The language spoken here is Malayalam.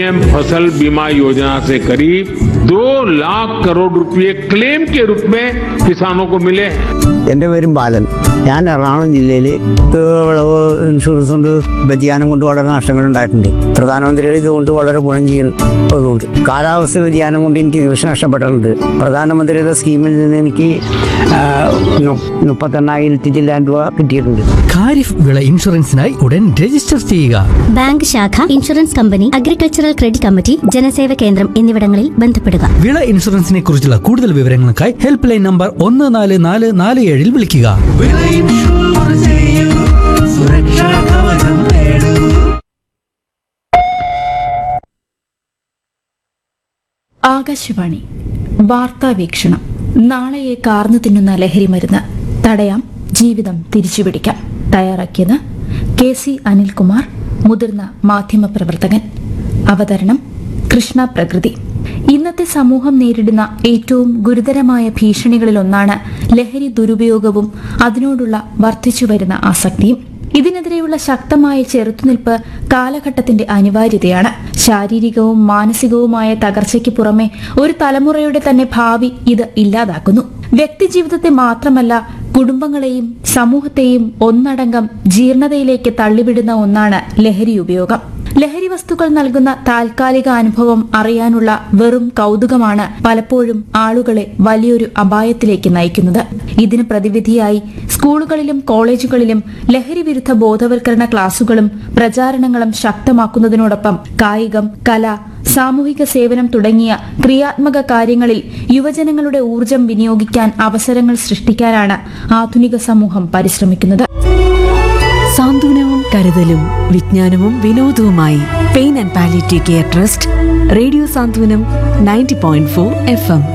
पीएम फसल बीमा योजना से करीब दो लाख करोड़ रुपए क्लेम के रूप में किसानों को मिले हैं എൻ്റെ പേരും ബാലൻ ഞാൻ എറണാകുളം ജില്ലയിൽ വിളവ് ഇൻഷുറൻസ് കൊണ്ട് വ്യതിയാനം കൊണ്ട് വളരെ നഷ്ടങ്ങൾ ഉണ്ടായിട്ടുണ്ട് പ്രധാനമന്ത്രിയുടെ ഇതുകൊണ്ട് വളരെ ഗുണം ചെയ്യുന്നതുകൊണ്ട് കാലാവസ്ഥ വ്യതിയാനം കൊണ്ട് എനിക്ക് കൃഷി നഷ്ടപ്പെട്ടിട്ടുണ്ട് പ്രധാനമന്ത്രിയുടെ സ്കീമിൽ നിന്ന് എനിക്ക് ആ, നു- മുപ്പത്തെണ്ണായിരത്തി ചില്ലാൻ രൂപ കിട്ടിയിട്ടുണ്ട് ഖാരിഫ് വിള ഇൻഷുറൻസിനായി ഉടൻ രജിസ്റ്റർ ചെയ്യുക ബാങ്ക് ശാഖ insurance company agricultural credit committee Janaseva കേന്ദ്രം എന്നിവിടങ്ങളിൽ ബന്ധപ്പെടുക വിള ഇൻഷുറൻസിനെ കുറിച്ചുള്ള കൂടുതൽ വിവരങ്ങൾക്കായി ഹെൽപ്പ് ലൈൻ നമ്പർ ഒന്ന് നാല് നാല് നാല് ഏഴിൽ വിളിക്കുക വിള ഇൻഷുർ ചെയ്യൂ, സുരക്ഷാ കവചം നേടൂ. ആകാശവാണി വാർത്താ വീക്ഷണം നാളെയെ കാർന്നു തിന്നുന്ന ലഹരി മരുന്ന് തടയാം ജീവിതം തിരിച്ചുപിടിക്കാം തയ്യാറാക്കിയത് കെ സി അനിൽകുമാർ മുതിർന്ന മാധ്യമപ്രവർത്തകൻ അവതരണം കൃഷ്ണ പ്രകൃതി ഇന്നത്തെ സമൂഹം നേരിടുന്ന ഏറ്റവും ഗുരുതരമായ ഭീഷണികളിലൊന്നാണ് ലഹരി ദുരുപയോഗവും അതിനോടുള്ള വർദ്ധിച്ചുവരുന്ന ആസക്തിയും ഇതിനെതിരെയുള്ള ശക്തമായ ചെറുത്തുനിൽപ്പ് കാലഘട്ടത്തിന്റെ അനിവാര്യതയാണ് ശാരീരികവും മാനസികവുമായ തകർച്ചയ്ക്ക് പുറമെ ഒരു തലമുറയുടെ തന്നെ ഭാവി ഇത് ഇല്ലാതാക്കുന്നു വ്യക്തിജീവിതത്തെ മാത്രമല്ല കുടുംബങ്ങളെയും സമൂഹത്തെയും ഒന്നടങ്കം ജീർണതയിലേക്ക് തള്ളിവിടുന്ന ഒന്നാണ് ലഹരി ഉപയോഗം ലഹരി വസ്തുക്കൾ നൽകുന്ന താൽക്കാലിക അനുഭവം അറിയാനുള്ള വെറും കൗതുകമാണ് പലപ്പോഴും ആളുകളെ വലിയൊരു അപായത്തിലേക്ക് നയിക്കുന്നത് ഇതിന് പ്രതിവിധിയായി സ്കൂളുകളിലും കോളേജുകളിലും ലഹരി വിരുദ്ധ ബോധവൽക്കരണ ക്ലാസുകളും പ്രചാരണങ്ങളും ശക്തമാക്കുന്നതിനോടൊപ്പം കായികം കല സാമൂഹിക സേവനം തുടങ്ങിയ ക്രിയാത്മക കാര്യങ്ങളിൽ യുവജനങ്ങളുടെ ഊർജം വിനിയോഗിക്കാൻ അവസരങ്ങൾ സൃഷ്ടിക്കാനാണ് ആധുനിക സമൂഹം പരിശ്രമിക്കുന്നത് സാന്ത്വനവും കരുതലും വിജ്ഞാനവും വിനോദവുമായി pain and palliative care trust radio Santhwanam ninety point four F M